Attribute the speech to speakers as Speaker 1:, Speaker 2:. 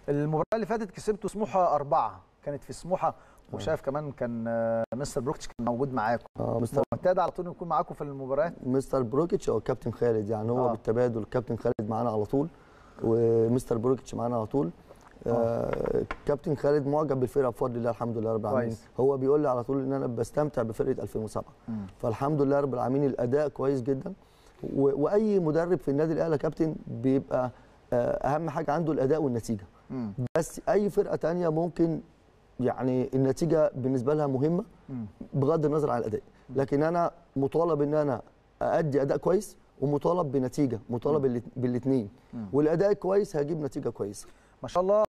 Speaker 1: المباراه اللي فاتت كسبتوا سموحه اربعه كانت في سموحه وشايف كمان كان آه، مستر بروكتش كان موجود معاكم
Speaker 2: اه مستر
Speaker 1: معتاد على طول يكون معاكم في المباريات
Speaker 2: مستر بروكيتش او كابتن خالد يعني هو
Speaker 1: آه.
Speaker 2: آه. بالتبادل الكابتن خالد معانا على طول ومستر بروكيتش معانا على طول آه كابتن خالد معجب بالفرقه بفضل الله الحمد لله رب العالمين
Speaker 1: كويس.
Speaker 2: هو بيقول لي على طول ان انا بستمتع بفرقه 2007
Speaker 1: مم.
Speaker 2: فالحمد لله رب العالمين الاداء كويس جدا و- واي مدرب في النادي الاهلي يا كابتن بيبقى آه، اهم حاجه عنده الاداء والنتيجه
Speaker 1: مم.
Speaker 2: بس اي فرقه تانية ممكن يعني النتيجه بالنسبه لها مهمه
Speaker 1: مم.
Speaker 2: بغض النظر عن الاداء لكن انا مطالب ان انا ادي اداء كويس ومطالب بنتيجه مطالب بالاثنين
Speaker 1: مم.
Speaker 2: والاداء كويس هجيب نتيجه كويسه
Speaker 1: ما شاء الله